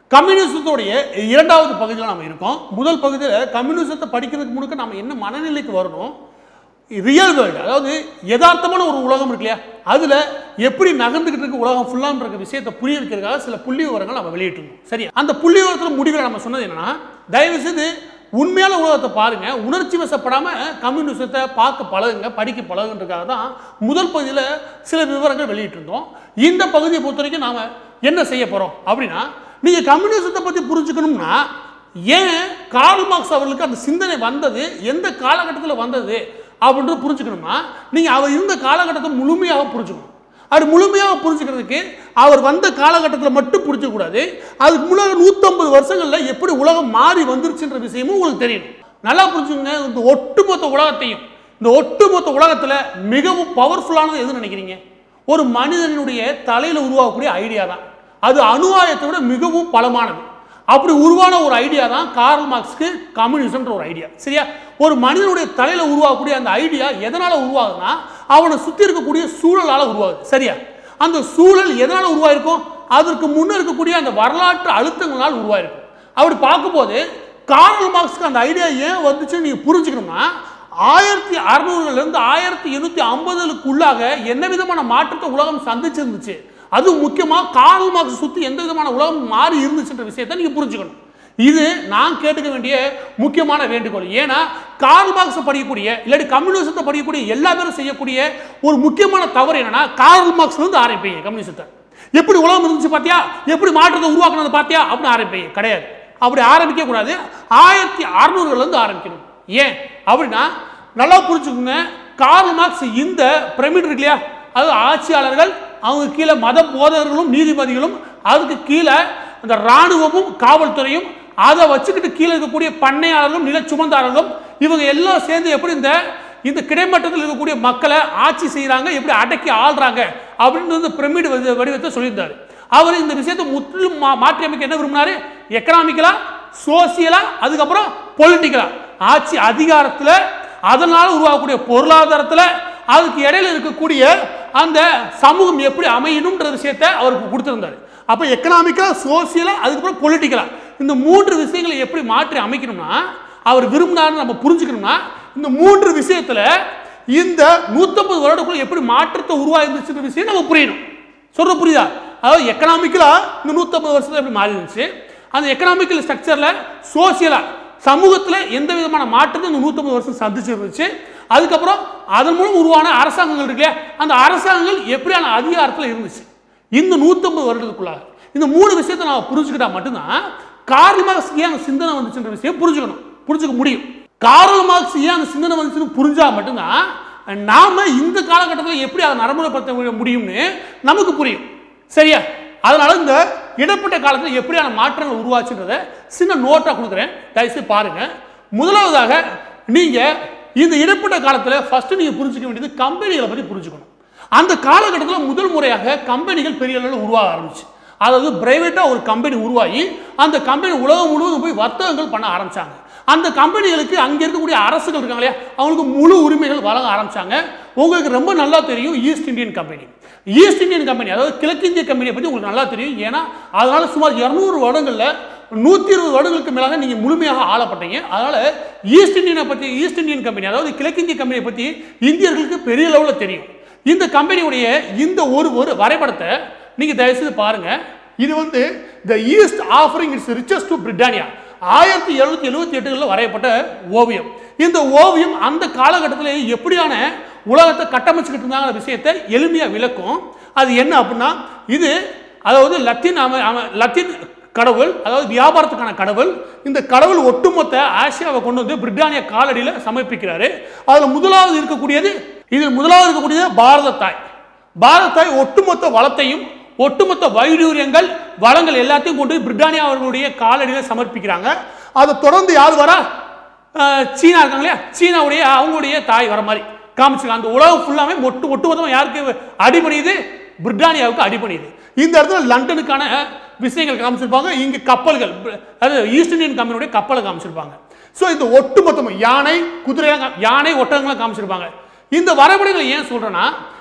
கம்யூனிசத்தோடைய இரண்டாவது பகுதியில் நம்ம இருக்கோம் முதல் பகுதியில் கம்யூனிசத்தை படிக்கிறதுக்கு முழுக்க நம்ம என்ன மனநிலைக்கு வரணும் ரியல் வேர்ல்டு அதாவது யதார்த்தமான ஒரு உலகம் இருக்கு இல்லையா அதில் எப்படி நகர்ந்துகிட்டு இருக்க உலகம் ஃபுல்லான்ற இருக்க விஷயத்தை புரிய வைக்கிறதுக்காக சில புள்ளி விவரங்கள் நம்ம வெளியிட்டிருந்தோம் சரியா அந்த புள்ளி விவரத்தில் முடிவில் நம்ம சொன்னது என்னன்னா தயவு செய்து உண்மையான உலகத்தை பாருங்க உணர்ச்சி வசப்படாம கம்யூனிசத்தை பார்க்க பழகுங்க படிக்க பழகுன்றதுக்காக தான் முதல் பகுதியில் சில விவரங்கள் வெளியிட்டிருந்தோம் இந்த பகுதியை பொறுத்த வரைக்கும் நாம என்ன செய்ய போறோம் அப்படின்னா நீங்க கம்யூனிசத்தை பத்தி புரிஞ்சுக்கணும்னா ஏன் கார்ல் மார்க்ஸ் அவர்களுக்கு அந்த சிந்தனை வந்தது எந்த காலகட்டத்தில் வந்தது அப்படின்றது புரிஞ்சுக்கணும்னா நீங்கள் அவர் இருந்த காலகட்டத்தை முழுமையாக புரிஞ்சுக்கணும் அது முழுமையாக புரிஞ்சுக்கிறதுக்கு அவர் வந்த காலகட்டத்தில் மட்டும் புரிஞ்சக்கூடாது அதுக்கு முன்னாடி நூற்றம்பது வருஷங்களில் எப்படி உலகம் மாறி வந்துருச்சுன்ற விஷயமும் உங்களுக்கு தெரியணும் நல்லா புரிஞ்சுக்கங்க இந்த ஒட்டுமொத்த உலகத்தையும் இந்த ஒட்டுமொத்த உலகத்தில் மிகவும் பவர்ஃபுல்லானது எதுன்னு நினைக்கிறீங்க ஒரு மனிதனுடைய தலையில் உருவாகக்கூடிய ஐடியா தான் அது அணுவாயத்தை விட மிகவும் பலமானது அப்படி உருவான ஒரு ஐடியா தான் கார்ல் மார்க்ஸ்க்கு கம்யூனிசம்ன்ற ஒரு ஐடியா சரியா ஒரு மனிதனுடைய தலையில உருவாகக்கூடிய அந்த ஐடியா எதனால உருவாகுதுன்னா அவனை சுத்தி இருக்கக்கூடிய சூழலால உருவாகுது சரியா அந்த சூழல் எதனால உருவாயிருக்கும் அதற்கு முன்ன இருக்கக்கூடிய அந்த வரலாற்று அழுத்தங்களால் உருவாயிருக்கும் அப்படி பார்க்கும்போது கார்ல் மார்க்ஸ்க்கு அந்த ஐடியா ஏன் வந்துச்சுன்னு நீங்க புரிஞ்சுக்கணும்னா ஆயிரத்தி அறுநூறுலேருந்து ஆயிரத்தி எண்ணூற்றி ஐம்பதுக்குள்ளாக என்ன விதமான மாற்றத்தை உலகம் சந்திச்சிருந்துச்சு அது முக்கியமாக கார்ல் மார்க்ஸ் சுற்றி எந்த விதமான உலகம் மாறி இருந்துச்சுன்ற விஷயத்தை நீங்கள் புரிஞ்சுக்கணும் இது நான் கேட்டுக்க வேண்டிய முக்கியமான வேண்டுகோள் ஏன்னா கார்ல் மார்க்ஸை படிக்கக்கூடிய இல்லாட்டி கம்யூனிசத்தை படிக்கக்கூடிய எல்லா பேரும் செய்யக்கூடிய ஒரு முக்கியமான தவறு என்னன்னா கார்ல் மார்க்ஸ்ல இருந்து ஆரம்பிப்பீங்க கம்யூனிசத்தை எப்படி உலகம் இருந்துச்சு பார்த்தியா எப்படி மாற்றத்தை உருவாக்குனது பார்த்தியா அப்படின்னு ஆரம்பிப்பீங்க கிடையாது அப்படி ஆரம்பிக்க கூடாது ஆயிரத்தி அறுநூறுலேருந்து ஆரம்பிக்கணும் ஏன் அப்படின்னா நல்லா புரிஞ்சுக்கோங்க கார்ல் மார்க்ஸ் இந்த பிரமிட் இருக்கு இல்லையா அது ஆட்சியாளர்கள் அவங்க கீழே மத போதகர்களும் நீதிபதிகளும் அதுக்கு கீழே அந்த இராணுவமும் காவல்துறையும் அதை வச்சுக்கிட்டு கீழே இருக்கக்கூடிய பண்ணையாளர்களும் நில சுமந்தாளர்களும் இவங்க எல்லாம் சேர்ந்து எப்படி இந்த இந்த கிடைமட்டத்தில் இருக்கக்கூடிய மக்களை ஆட்சி செய்கிறாங்க எப்படி அடக்கி ஆள்றாங்க அப்படின்னு இந்த பிரமிடு வடிவத்தை சொல்லியிருந்தாரு அவர் இந்த விஷயத்தை முற்றிலும் மா மாற்றி அமைக்க என்ன விரும்பினாரு எக்கனாமிக்கலா சோசியலா அதுக்கப்புறம் பொலிட்டிக்கலா ஆட்சி அதிகாரத்தில் அதனால உருவாகக்கூடிய பொருளாதாரத்தில் அதுக்கு இடையில இருக்கக்கூடிய அந்த சமூகம் எப்படி அமையணுன்ற விஷயத்தை அவருக்கு கொடுத்திருந்தாரு அப்போ எக்கனாமிக்கா சோசியலா அதுக்கப்புறம் பொலிட்டிக்கலா இந்த மூன்று விஷயங்களை எப்படி மாற்றி அமைக்கணும்னா அவர் விரும்பினாருன்னு நம்ம புரிஞ்சுக்கணும்னா இந்த மூன்று விஷயத்துல இந்த நூற்றம்பது வருடக்குள்ள எப்படி மாற்றத்தை உருவாயிருந்துச்சுன்ற விஷயம் நம்ம புரியணும் சொல்ற புரியுதா அதாவது எக்கனாமிக்கலா இந்த நூற்றம்பது வருஷத்துல எப்படி மாறி இருந்துச்சு அந்த எக்கனாமிக்கல் ஸ்ட்ரக்சர்ல சோசியலா சமூகத்துல எந்த விதமான மாற்றத்தை இந்த நூற்றம்பது வருஷம் சந்திச்சு இருந்துச்சு அதுக்கப்புறம் அதன் மூலம் உருவான அரசாங்கங்கள் இருக்கு இல்லையா அந்த அரசாங்கங்கள் எப்படியான அதிகாரத்தில் இருந்துச்சு இந்த நூற்றம்பது வருடத்துக்குள்ளாக இந்த மூணு விஷயத்தை நான் புரிஞ்சுக்கிட்டா மட்டும்தான் கார்ல் மார்க்ஸ் ஏன் அந்த சிந்தனை வந்துச்சுன்ற விஷயம் புரிஞ்சுக்கணும் புரிஞ்சுக்க முடியும் கார்ல் மார்க்ஸ் ஏன் அந்த சிந்தனை வந்துச்சுன்னு புரிஞ்சா மட்டும்தான் நாம இந்த காலகட்டத்தில் எப்படி அதை நடைமுறைப்படுத்த முடியும்னு நமக்கு புரியும் சரியா அதனால இந்த இடப்பட்ட காலத்தில் எப்படியான மாற்றங்கள் உருவாச்சுன்றத சின்ன நோட்டாக கொடுக்குறேன் தயவுசெய்து பாருங்க முதலாவதாக நீங்க இந்த இடப்பட்ட காலத்தில் ஃபர்ஸ்ட் நீங்க புரிஞ்சுக்க வேண்டியது கம்பெனிகளை பற்றி புரிஞ்சுக்கணும் அந்த காலகட்டத்தில் முதல் முறையாக கம்பெனிகள் பெரிய அளவில் உருவாக ஆரம்பிச்சு அதாவது பிரைவேட்டாக ஒரு கம்பெனி உருவாகி அந்த கம்பெனி உலகம் முழுவதும் போய் வர்த்தகங்கள் பண்ண ஆரம்பிச்சாங்க அந்த கம்பெனிகளுக்கு அங்கே இருக்கக்கூடிய அரசுகள் இருக்காங்க இல்லையா அவங்களுக்கு முழு உரிமைகள் வழங்க ஆரம்பிச்சாங்க உங்களுக்கு ரொம்ப நல்லா தெரியும் East Indian company East Indian company அதாவது கிழக்கிந்திய கம்பெனியை பற்றி உங்களுக்கு நல்லா தெரியும் ஏன்னா அதனால சுமார் இரநூறு வருடங்களில் நூற்றி இருபது வருடங்களுக்கு மேலாக நீங்கள் முழுமையாக ஆளப்பட்டீங்க அதனால ஈஸ்ட் இந்தியனை பற்றி ஈஸ்ட் இந்தியன் கம்பெனி அதாவது கிழக்கிந்திய கம்பெனியை பற்றி இந்தியர்களுக்கு பெரிய அளவில் தெரியும் இந்த கம்பெனியுடைய இந்த ஒரு ஒரு வரைபடத்தை நீங்கள் தயவுசெய்து பாருங்க இது வந்து the East offering its riches to Britannia ஆயிரத்தி எழுநூத்தி எழுபத்தி எட்டுகளில் வரையப்பட்ட ஓவியம் இந்த ஓவியம் அந்த காலகட்டத்தில் எப்படியான உலகத்தை கட்டமைச்சுக்கிட்டு இருந்தாங்க விஷயத்தை எளிமையாக விளக்கும் அது என்ன அப்படின்னா இது அதாவது லத்தீன் அம அம- லத்தீன் கடவுள் அதாவது வியாபாரத்துக்கான கடவுள் இந்த கடவுள் ஒட்டுமொத்த ஆசியாவை கொண்டு வந்து பிரிட்டானிய காலடியில் சமர்ப்பிக்கிறாரு அதில் முதலாவது இருக்கக்கூடியது இதில் முதலாவது இருக்கக்கூடியது பாரத தாய் பாரத தாய் ஒட்டுமொத்த வளத்தையும் ஒட்டுமொத்த வைடூரியங்கள் வளங்கள் எல்லாத்தையும் கொண்டு போய் பிரிட்டானியா அவர்களுடைய காலடியில் சமர்ப்பிக்கிறாங்க அதை தொடர்ந்து யார் வரா அஹ், சீனா இருக்காங்க இல்லையா சீனாவுடைய அவங்களுடைய தாய் வர மாதிரி காமிச்சிருக்காங்க அந்த உலகம் ஃபுல்லாமே ஒட்டு ஒட்டுமொத்தமாக யாருக்கு அடிபணியுது பிரிட்டானியாவுக்கு அடிபணியுது இந்த இடத்துல லண்டனுக்கான விஷயங்கள் காமிச்சிருப்பாங்க இங்க கப்பல்கள் அதாவது ஈஸ்ட் இந்தியன் கம்பெனியுடைய கப்பலை காமிச்சிருப்பாங்க ஸோ இந்த ஒட்டுமொத்தமாக யானை குதிரை யானை ஒட்டகங்களாம் காமிச்சிருப்பாங்க இந்த வரைபடங்களை ஏன் சொல்றேன்னா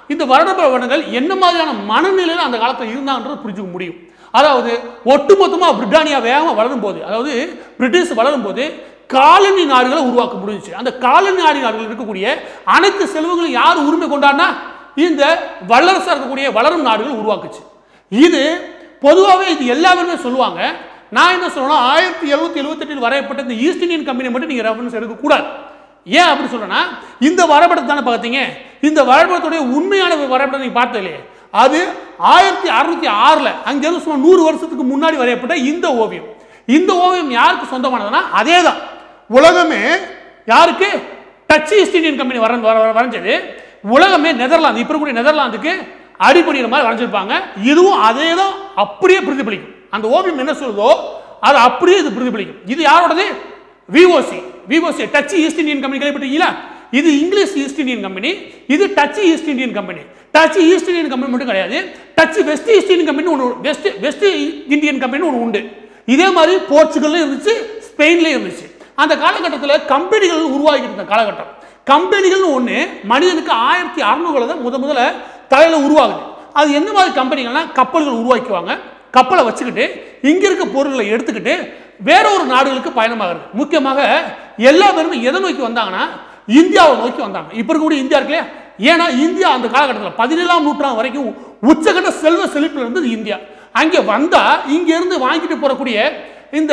இந்த வருட வருடங்கள் என்ன மாதிரியான மனநிலையில் அந்த காலத்தில் இருந்தாங்கன்றது புரிஞ்சுக்க முடியும் அதாவது ஒட்டுமொத்தமாக பிரிட்டானியா வேகமாக வளரும் போது அதாவது பிரிட்டிஷ் வளரும் போது காலனி நாடுகளை உருவாக்க முடிஞ்சுச்சு அந்த காலனி நாடு நாடுகள் இருக்கக்கூடிய அனைத்து செல்வங்களும் யார் உரிமை கொண்டாடினா இந்த வல்லரசாக இருக்கக்கூடிய வளரும் நாடுகள் உருவாக்குச்சு இது பொதுவாகவே இது எல்லாருமே சொல்லுவாங்க நான் என்ன சொல்லணும் ஆயிரத்தி எழுநூத்தி எழுபத்தெட்டில் வரையப்பட்ட இந்த ஈஸ்ட் இந்தியன் கம்பெனி மட்டும் நீங்கள் ரெஃபரன்ஸ் எடுக்கக்கூடாது ஏன் அப்படி சொல்றேன்னா இந்த வரைபடத்தை தானே பார்த்தீங்க இந்த வரைபடத்துடைய உண்மையான வரைபடம் நீங்க பார்த்தது இல்லையே அது ஆயிரத்தி அறுநூத்தி ஆறுல அங்கிருந்து சுமார் நூறு வருஷத்துக்கு முன்னாடி வரையப்பட்ட இந்த ஓவியம் இந்த ஓவியம் யாருக்கு சொந்தமானதுன்னா அதே தான் உலகமே யாருக்கு டச் ஈஸ்ட் இந்தியன் கம்பெனி வர வர- வர- வரைஞ்சது உலகமே நெதர்லாந்து இப்போ இருக்கக்கூடிய நெதர்லாந்துக்கு அடிப்படையில் மாதிரி வரைஞ்சிருப்பாங்க இதுவும் அதே தான் அப்படியே பிரதிபலிக்கும் அந்த ஓவியம் என்ன சொல்லுதோ அது அப்படியே இது பிரதிபலிக்கும் இது யாரோடது VOC VOC Dutch East Indian company கேள்விப்பட்டீங்களா இது இங்கிலீஷ் ஈஸ்ட் இந்தியன் கம்பெனி இது Dutch East Indian company Dutch East Indian company மட்டும் கிடையாது Dutch West East Indian company ஒன்று வெஸ்ட் வெஸ்ட் இந்தியன் கம்பெனி ஒன்று உண்டு இதே மாதிரி போர்ச்சுகல்ல இருந்துச்சு ஸ்பெயின்ல இருந்துச்சு அந்த காலகட்டத்தில் கம்பெனிகள் உருவாகிட்டு இருந்த காலகட்டம் கம்பெனிகள்னு ஒன்று மனிதனுக்கு ஆயிரத்தி அறநூறுல தான் முத முதல்ல தலையில் உருவாகுது அது என்ன மாதிரி கம்பெனிகள்னா கப்பல்கள் உருவாக்குவாங்க கப்பலை வச்சுக்கிட்டு இங்க இருக்க பொருட்களை எடுத்துக்கிட்டு வேற ஒரு நாடுகளுக்கு பயணமாகிறது முக்கியமாக எல்லா பேருமே எதை நோக்கி வந்தாங்கன்னா இந்தியாவை நோக்கி வந்தாங்க இப்போ இருக்கக்கூடிய இந்தியா இருக்கு இல்லையா ஏன்னா இந்தியா அந்த காலகட்டத்தில் பதினேழாம் நூற்றாண்டு வரைக்கும் உச்சகட்ட செல்வ செழிப்பில் இருந்தது இந்தியா அங்கே வந்தா இங்க இருந்து வாங்கிட்டு போறக்கூடிய இந்த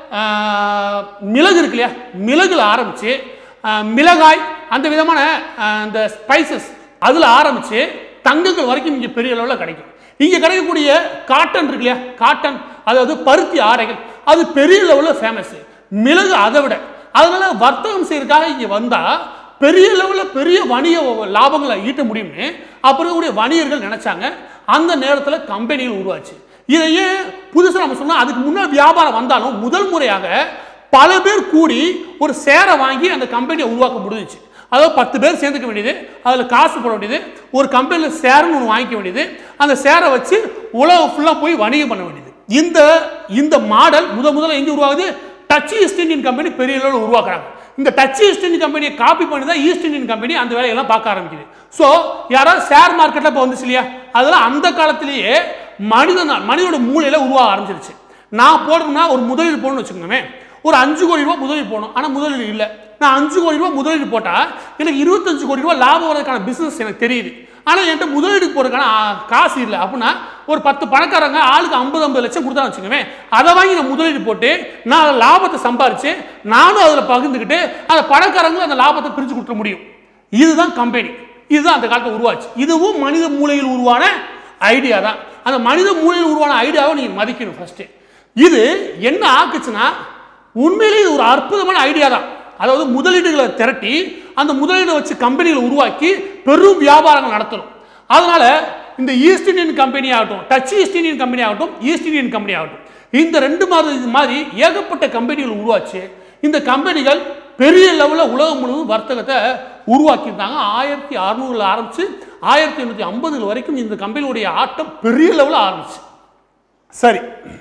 ஆஹ், மிளகு இருக்கு இல்லையா மிளகுல ஆரம்பிச்சு ஆஹ், மிளகாய் அந்த விதமான ஆஹ், இந்த ஸ்பைசஸ் அதுல ஆரம்பிச்சு தங்கங்கள் வரைக்கும் இங்க பெரிய அளவில் கிடைக்கும் இங்க கிடைக்கக்கூடிய காட்டன் இருக்கு இல்லையா காட்டன் அதாவது பருத்தி ஆடைகள் அது பெரிய லெவலில் ஃபேமஸ் மிளகு அதை விட அதனால வர்த்தகம் செய்யறதுக்காக இங்க வந்தா பெரிய லெவலில் பெரிய வணிக லாபங்களை ஈட்ட முடியும்னு அப்புறம் இருக்கக்கூடிய வணிகர்கள் நினைச்சாங்க அந்த நேரத்தில் கம்பெனிகள் உருவாச்சு இதை ஏன் புதுசாக நம்ம சொன்னா அதுக்கு முன்னாடி வியாபாரம் வந்தாலும் முதல் முறையாக பல பேர் கூடி ஒரு சேரை வாங்கி அந்த கம்பெனியை உருவாக்க முடிஞ்சுச்சு அதாவது பத்து பேர் சேர்ந்துக்க வேண்டியது அதில் காசு போட வேண்டியது ஒரு கம்பெனியில் ஷேர்னு ஒன்று வாங்கிக்க வேண்டியது அந்த ஷேரை வச்சு உலகம் ஃபுல்லாக போய் வணிகம் பண்ண வேண்டியது இந்த இந்த மாடல் முத முதல்ல எங்கே உருவாகுது டச் ஈஸ்ட் இந்தியன் கம்பெனி பெரிய அளவில் உருவாக்குறாங்க இந்த டச் ஈஸ்ட் இந்தியன் கம்பெனியை காப்பி பண்ணி தான் ஈஸ்ட் இந்தியன் கம்பெனி அந்த வேலையெல்லாம் பார்க்க ஆரம்பிக்குது ஸோ யாராவது ஷேர் மார்க்கெட்டில் இப்போ வந்துச்சு இல்லையா அதெல்லாம் அந்த காலத்திலேயே மனிதன் மனிதனோட மூளையில உருவாக ஆரம்பிச்சிருச்சு நான் போடணும்னா ஒரு முதலீடு போடணும்னு வச்சுக்கோங்க ஒரு அஞ்சு கோடி ரூபாய் முதலீடு போடணும் ஆனால் முதலீடு இல்லை நான் அஞ்சு கோடி ரூபாய் முதலீடு போட்டால் எனக்கு இருபத்தஞ்சு கோடி ரூபாய் லாபம் வரதுக்கான பிஸ்னஸ் எனக்கு தெரியுது ஆனால் என்கிட்ட முதலீடு போறதுக்கான ஆ, காசு இல்லை அப்படின்னா ஒரு பத்து பணக்காரங்க ஆளுக்கு ஐம்பது ஐம்பது லட்சம் கொடுத்தா வச்சுக்கோங்க அதை வாங்கி நான் முதலீடு போட்டு நான் அதில் லாபத்தை சம்பாரிச்சு நானும் அதில் பகிர்ந்துக்கிட்டு அந்த பணக்காரங்களும் அந்த லாபத்தை பிரித்து கொடுத்துட முடியும் இதுதான் கம்பெனி இதுதான் அந்த காலத்தில் உருவாச்சு இதுவும் மனித மூளையில் உருவான ஐடியா தான் அந்த மனித மூளையில் உருவான ஐடியாவை நீங்கள் மதிக்கணும் ஃபர்ஸ்ட் இது என்ன ஆக்குச்சுன்னா உண்மையிலேயே இது ஒரு அற்புதமான ஐடியா தான் அதாவது முதலீடுகளை திரட்டி அந்த முதலீடை வச்சு கம்பெனிகளை உருவாக்கி பெரும் வியாபாரங்கள் நடத்தணும் அதனால இந்த ஈஸ்ட் இந்தியன் கம்பெனி ஆகட்டும் டச் ஈஸ்ட் இந்தியன் கம்பெனி ஆகட்டும் ஈஸ்ட் இந்தியன் கம்பெனி ஆகட்டும் இந்த ரெண்டு மாதிரி இது மாதிரி ஏகப்பட்ட கம்பெனிகள் உருவாச்சு இந்த கம்பெனிகள் பெரிய லெவலில் உலகம் முழுவதும் வர்த்தகத்தை உருவாக்கியிருந்தாங்க ஆயிரத்தி அறுநூறுல ஆரம்பிச்சு ஆயிரத்தி எண்ணூற்றி ஐம்பதுல வரைக்கும் இந்த கம்பெனியுடைய ஆட்டம் பெரிய லெவலில் ஆரம்பிச்சு சரி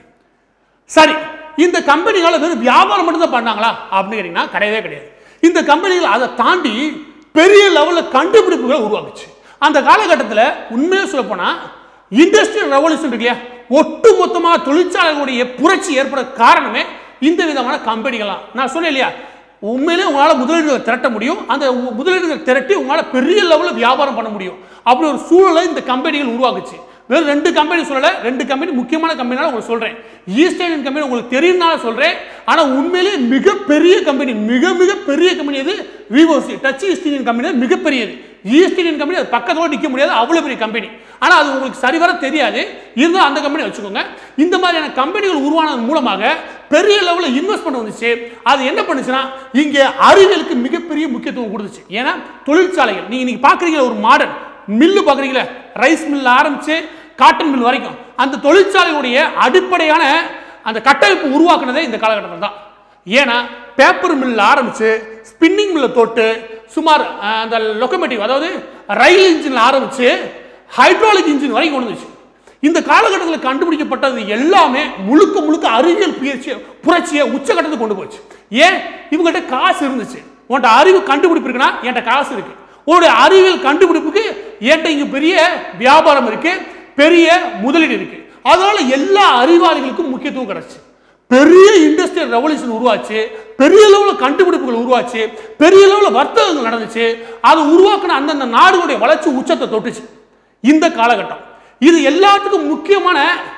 சரி இந்த கம்பெனிகளை வெறும் வியாபாரம் மட்டும் தான் பண்ணாங்களா அப்படின்னு கேட்டிங்கன்னா கிடையவே கிடையாது இந்த கம்பெனிகள் அதை தாண்டி பெரிய லெவலில் கண்டுபிடிப்புகளை உருவாக்குச்சு அந்த காலகட்டத்தில் உண்மையாக சொல்லப்போனால் இண்டஸ்ட்ரியல் ரெவல்யூஷன் இருக்கு இல்லையா ஒட்டு மொத்தமாக தொழிற்சாலைகளுடைய புரட்சி ஏற்பட காரணமே இந்த விதமான கம்பெனிகள்லாம் நான் சொன்னேன் இல்லையா உண்மையிலே உங்களால் முதலீடுகளை திரட்ட முடியும் அந்த உ- முதலீடுகள் திரட்டி உங்களால் பெரிய லெவலில் வியாபாரம் பண்ண முடியும் அப்படி ஒரு சூழலை இந்த கம்பெனிகள் உருவாக்குச்சு வெறும் ரெண்டு கம்பெனி சொல்லல ரெண்டு கம்பெனி முக்கியமான கம்பெனினால உங்களுக்கு சொல்றேன் ஈஸ்ட் இந்தியன் கம்பெனி உங்களுக்கு தெரியும்னால சொல்றேன் ஆனா உண்மையிலேயே மிகப்பெரிய கம்பெனி மிக மிக பெரிய கம்பெனி அது VOC Dutch East Indian company தான் மிகப்பெரியது ஈஸ்ட் இந்தியன் கம்பெனி அது பக்கத்தோட நிற்க முடியாது அவ்வளவு பெரிய கம்பெனி ஆனா அது உங்களுக்கு சரிவர தெரியாது இருந்தாலும் அந்த கம்பெனி வச்சுக்கோங்க இந்த மாதிரியான கம்பெனிகள் உருவானதன் மூலமாக பெரிய லெவலில் இன்வெஸ்ட்மெண்ட் வந்துச்சு அது என்ன பண்ணுச்சுன்னா இங்க அறிவியலுக்கு மிகப்பெரிய முக்கியத்துவம் கொடுத்துச்சு ஏன்னா தொழிற்சாலைகள் நீங்க இன்னைக்கு பாக்குறீங்களா ஒரு மாடர்ன் மில்லு பார்க்குறீங்களா ரைஸ் மில் ஆரம்பிச்சு காட்டன் மில் வரைக்கும் அந்த தொழிற்சாலையுடைய அடிப்படையான அந்த கட்டமைப்பு உருவாக்குனதே இந்த காலகட்டத்தில் தான் ஏன்னா பேப்பர் மில் ஆரம்பிச்சு ஸ்பின்னிங் மில்லை தொட்டு சுமார் அஹ், அந்த லொக்கோமேட்டிவ் அதாவது ரயில் இன்ஜின் ஆரம்பிச்சு ஹைட்ராலிக் இன்ஜின் வரைக்கும் கொண்டு வந்துச்சு இந்த காலகட்டத்தில் கண்டுபிடிக்கப்பட்டது எல்லாமே முழுக்க முழுக்க அறிவியல் புயற்சியை புரட்சியை உச்சகட்டத்துக்கு கொண்டு போச்சு ஏன் இவங்ககிட்ட காசு இருந்துச்சு உன்கிட்ட அறிவு கண்டுபிடிப்பு இருக்குன்னா என்கிட்ட காசு இருக்கு உன்னுடைய அறிவியல் கண்டுபிடிப்புக்கு என்கிட்ட இங்க பெரிய வியாபாரம் இருக்கு பெரிய முதலீடு இருக்கு அதனால எல்லா அறிவாளிகளுக்கும் முக்கியத்துவம் கிடைச்சு பெரிய இண்டஸ்ட்ரியல் ரெவல்யூஷன் உருவாச்சு பெரிய லெவலில் கண்டுபிடிப்புகள் உருவாச்சு பெரிய லெவலில் வர்த்தகங்கள் நடந்துச்சு அது உருவாக்கின அந்தந்த நாடுகளுடைய வளர்ச்சி உச்சத்தை தொட்டுச்சு இந்த காலகட்டம் இது எல்லாத்துக்கும் முக்கியமான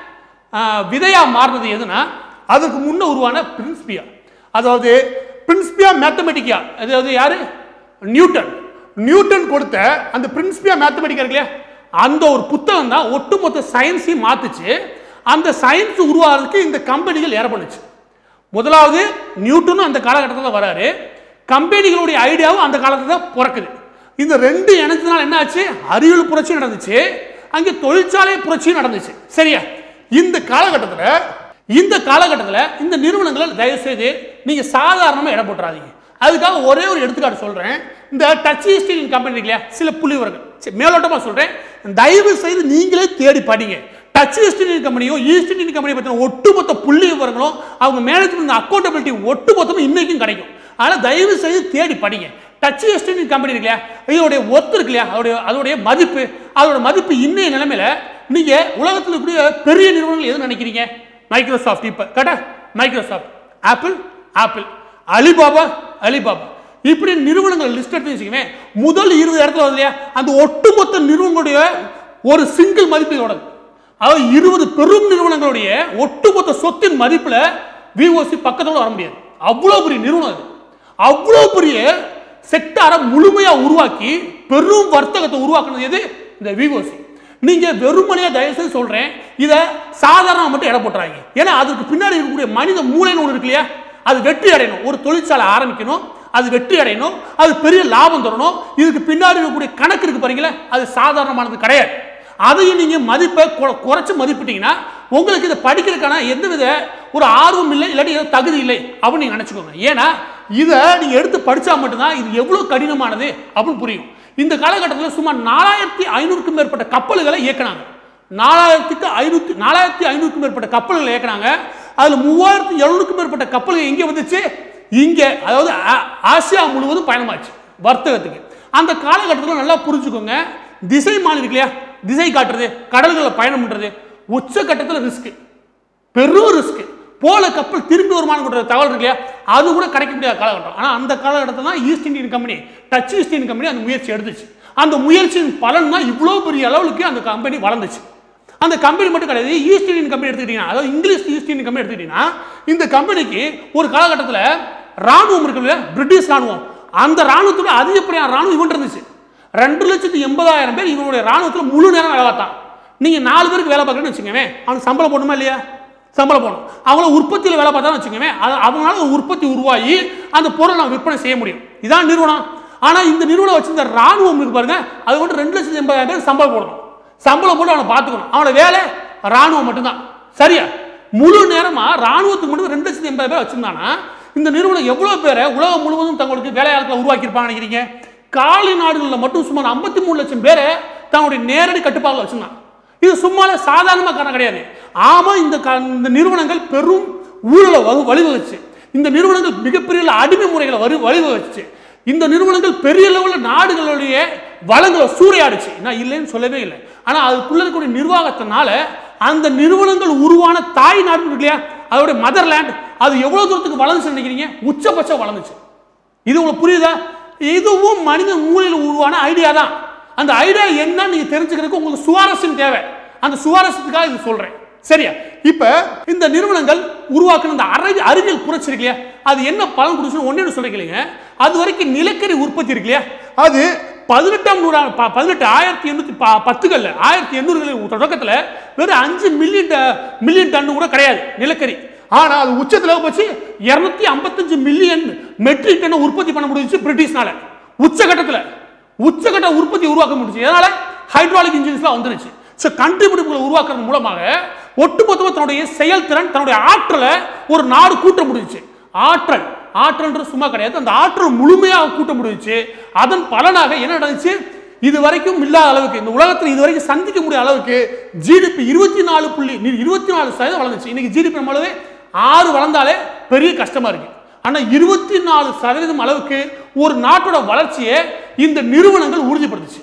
ஆஹ், விதையா மாறினது எதுனா அதுக்கு முன்ன உருவான பிரின்ஸ்பியா அதாவது பிரின்ஸ்பியா மேத்தமெட்டிக்கா அதாவது யாரு நியூட்டன் நியூட்டன் கொடுத்த அந்த பிரின்ஸ்பியா மேத்தமெட்டிக்கா இருக்கு இல்லையா அந்த ஒரு புத்தகம் தான் ஒட்டுமொத்த சயின்ஸையும் மாத்துச்சு அந்த சயின்ஸ் உருவாகிறதுக்கு இந்த கம்பெனிகள் ஏற பண்ணுச்சு முதலாவது நியூட்டனும் அந்த காலகட்டத்தில் வராரு கம்பெனிகளுடைய ஐடியாவும் அந்த காலத்தில் தான் பிறக்குது இந்த ரெண்டு இணைச்சதுனால என்ன ஆச்சு அறிவியல் புரட்சி நடந்துச்சு அங்கே தொழிற்சாலை புரட்சியும் நடந்துச்சு சரியா இந்த காலகட்டத்தில் இந்த காலகட்டத்தில் இந்த நிறுவனங்களை தயவு செய்து நீங்க சாதாரணமாக இடம் போட்டுறாதீங்க அதுக்காக ஒரே ஒரு எடுத்துக்காட்டு சொல்றேன் இந்த டச் ஈஸ்ட் இந்தியன் கம்பெனி இருக்கு இல்லையா சில புள்ளிவரங்கள் சரி, மேலோட்டமா சொல்றேன் தயவு செய்து நீங்களே தேடி படிங்க டச் ஈஸ்ட் இந்தியன் கம்பெனியும் ஈஸ்ட் இந்தியன் கம்பெனி பற்றின ஒட்டுமொத்த புள்ளி விவரங்களும் அவங்க மேனேஜ்மெண்ட் அக்கௌண்டபிலிட்டி ஒட்டுமொத்தமும் இன்னைக்கும் கிடைக்கும் அதனால தயவு செய்து தேடி படிங்க டச் ஈஸ்ட் இந்தியன் கம்பெனி இருக்கு இல்லையா இதோடைய ஒத்து இருக்கு இல்லையா அதோடைய அதோடைய மதிப்பு அதோட மதிப்பு இன்னைய நிலைமையில நீங்க உலகத்தில் இருக்கக்கூடிய பெரிய நிறுவனங்கள் எது நினைக்கிறீங்க மைக்ரோசாஃப்ட் இப்ப கரெக்டா Microsoft Apple Apple Alibaba Alibaba இப்படி நிறுவனங்கள் லிஸ்ட் எடுத்து வச்சுக்கவே முதல் இருபது இடத்துல வருது இல்லையா அந்த ஒட்டுமொத்த நிறுவனங்களுடைய ஒரு சிங்கிள் மதிப்பு இதோட அதாவது இருபது பெரும் நிறுவனங்களுடைய ஒட்டுமொத்த சொத்தின் மதிப்புல விஓசி பக்கத்தோட வர முடியாது அவ்வளோ பெரிய நிறுவனம் அது அவ்வளோ பெரிய செக்டாரை முழுமையா உருவாக்கி பெரும் வர்த்தகத்தை உருவாக்குனது எது இந்த விஓசி நீங்க வெறுமனையா தயவு செய்து சொல்றேன் இதை சாதாரண மட்டும் இடம் போட்டுறாங்க ஏன்னா அதுக்கு பின்னாடி இருக்கக்கூடிய மனித மூளைன்னு ஒன்று இருக்கு இல்லையா அது வெற்றி அடையணும் ஒரு தொழிற்சாலை ஆரம்பிக்கணும் அது வெற்றி அடையணும் அது பெரிய லாபம் தரணும் இதுக்கு பின்னாடி இருக்கக்கூடிய கணக்கு இருக்கு பாருங்களே அது சாதாரணமானது கிடையாது அதையும் நீங்க மதிப்பை குற- குறைச்சு மதிப்பிட்டீங்கன்னா உங்களுக்கு இதை படிக்கிறதுக்கான எந்தவித ஒரு ஆர்வம் இல்லை இல்லாட்டி ஏதோ தகுதி இல்லை அப்படின்னு நீங்க நினைச்சுக்கோங்க ஏன்னா இதை நீங்க எடுத்து படிச்சா மட்டும்தான் இது எவ்வளவு கடினமானது அப்படின்னு புரியும் இந்த காலகட்டத்தில் சுமார் நாலாயிரத்தி ஐநூறுக்கும் மேற்பட்ட கப்பல்களை இயக்குனாங்க நாலாயிரத்துக்கு ஐநூத்தி நாலாயிரத்தி ஐநூறுக்கும் மேற்பட்ட கப்பல்களை இயக்குனாங்க அதுல மூவாயிரத்தி எழுநூறுக்கும் மேற்பட்ட கப்பல்கள் எங்கே வந்துச்சு இங்க அதாவது ஆ- ஆசியா முழுவதும் பயணமாச்சு வர்த்தகத்துக்கு அந்த காலகட்டத்தில் நல்லா புரிஞ்சுக்கோங்க திசை மாறி இருக்கு இல்லையா திசை காட்டுறது கடல்களில் பயணம் பண்றது உச்சக்கட்டத்தில் ரிஸ்க் பெரும் ரிஸ்க் போல கப்பல் திரும்பி வருமானம் கொடுற தகவல் இருக்கு இல்லையா அது கூட கிடைக்க முடியாத காலகட்டம் ஆனால் அந்த காலகட்டத்தில் தான் East Indian company Dutch East Indian company அந்த முயற்சி எடுத்துச்சு அந்த முயற்சியின் பலன் தான் இவ்வளோ பெரிய அளவுக்கு அந்த கம்பெனி வளர்ந்துச்சு அந்த கம்பெனி மட்டும் கிடையாது ஈஸ்ட் இந்தியன் கம்பெனி எடுத்துக்கிட்டீங்கன்னா அதாவது இங்கிலீஷ் ஈஸ்ட் இந்தியன் கம்பெனி எடுத்துக்கிட்டீங்கன்னா இந்த கம்பெனிக்கு ஒரு காலகட்டத்தில் ராணுவம் இருக்கு இல்லையா பிரிட்டிஷ் ராணுவம் அந்த ராணுவத்தோட அதிகப்படியான ராணுவம் இவன் இருந்துச்சு ரெண்டு லட்சத்தி எண்பதாயிரம் பேர் இவனுடைய ராணுவத்தில் முழு நேரம் வேலை பார்த்தான் நீங்க நாலு பேருக்கு வேலை பார்க்கணும்னு வச்சுக்கோங்க அவனுக்கு சம்பளம் போடணுமா இல்லையா சம்பளம் போடணும் அவங்கள உற்பத்தியில் வேலை பார்த்தான்னு வச்சுக்கோங்க அது அவங்களால ஒரு உற்பத்தி உருவாகி அந்த பொருளை நம்ம விற்பனை செய்ய முடியும் இதான் நிறுவனம் ஆனா இந்த நிறுவனம் வச்சிருந்த ராணுவம் இருக்கு பாருங்க அது வந்து ரெண்டு லட்சத்தி எண்பதாயிரம் பேர் சம்பளம் போடணும் சம்பளம் போட்டு அவனை பார்த்துக்கணும் அவனோட வேலை ராணுவம் மட்டும்தான் சரியா முழு நேரமா ராணுவத்துக்கு மட்டும் ரெண்டு லட்சத்தி எண்பது பேர் வச்சிருந்தானா இந்த நிறுவனம் எவ்வளவு பேரை உலகம் முழுவதும் தங்களுக்கு வேலையாட்களை உருவாக்கியிருப்பாங்க நினைக்கிறீங்க காலி நாடுகளில் மட்டும் சுமார் ஐம்பத்தி மூணு லட்சம் பேரை தன்னுடைய நேரடி கட்டுப்பாட்டில் வச்சிருந்தான் இது சும்மால சாதாரண காரணம் கிடையாது ஆமா இந்த க- இந்த நிறுவனங்கள் பெரும் ஊழலை வகு- வழிவகுச்சு இந்த நிறுவனங்கள் மிகப்பெரிய அடிமை முறைகளை வரு வழிவகுச்சு இந்த நிறுவனங்கள் பெரிய லெவலில் நாடுகளுடைய வளங்களை சூறையாடுச்சு நான் இல்லைன்னு சொல்லவே இல்லை ஆனா அதுக்குள்ள இருக்கக்கூடிய நிர்வாகத்தினால அந்த நிறுவனங்கள் உருவான தாய் நாடு இருக்கு இல்லையா அதோடைய மதர்லேண்ட் அது எவ்வளவு தூரத்துக்கு வளர்ந்துச்சு நினைக்கிறீங்க உச்சபட்சம் வளர்ந்துச்சு இது உங்களுக்கு புரியுதா இதுவும் மனித மூளையில் உருவான ஐடியா தான் அந்த ஐடியா என்னன்னு நீங்க தெரிஞ்சுக்கிறதுக்கு உங்களுக்கு சுவாரஸ்யம் தேவை அந்த சுவாரஸ்யத்துக்காக இது சொல்றேன் சரியா இப்ப இந்த நிறுவனங்கள் உருவாக்குன இந்த அறிவி அறிவியல் புரட்சி இருக்கு இல்லையா அது என்ன பலன் கொடுச்சுன்னு ஒன்னு சொல்லிக்கலைங்க அது வரைக்கும் நிலக்கரி உற்பத்தி இருக்கு இல்லையா அது பதினெட்டாம் நூறாண்டு ப- பதினெட்டு ஆயிரத்தி எண்ணூத்தி ப- பத்துகள்ல ஆயிரத்தி எண்ணூறுகளின் தொடக்கத்துல வெறும் அஞ்சு மில்லியன் மில்லியன் டன் கூட கிடையாது நிலக்கரி ஆனா அது உச்சத்துல போச்சு இருநூத்தி ஐம்பத்தஞ்சு மில்லியன் மெட்ரிக் டன் உற்பத்தி பண்ண முடிஞ்சுச்சு பிரிட்டிஷ்னால உச்சகட்டத்துல உச்சகட்ட உற்பத்தி உருவாக்க முடிஞ்சு அதனால ஹைட்ராலிக் இன்ஜின்ஸ்லாம் வந்துருச்சு ஸோ கண்டுபிடிப்புகளை உருவாக்குறது மூலமாக ஒட்டுமொத்தமாக தன்னுடைய செயல்திறன் தன்னுடைய ஆற்றலை ஒரு நாடு கூட்ட முடிஞ்சுச்சு ஆற்றல் ஆற்றல்ன்றது சும்மா கிடையாது அந்த ஆற்றல் முழுமையாக கூட்ட முடிஞ்சுச்சு அதன் பலனாக என்ன நடந்துச்சு இது வரைக்கும் இல்லாத அளவுக்கு இந்த உலகத்தில் இது வரைக்கும் சந்திக்க முடியாத அளவுக்கு ஜிடிபி இருபத்தி நாலு புள்ளி இருபத்தி நாலு சதவீதம் வளர்ந்துச்சு இன்னைக்கு ஜிடிபி நம்மளவே ஆறு வளர்ந்தாலே பெரிய கஷ்டமா இருக்கு ஆனா இருபத்தி நாலு சதவீதம் அளவுக்கு ஒரு நாட்டோட வளர்ச்சியை இந்த நிறுவனங்கள் உறுதிப்படுத்துச்சு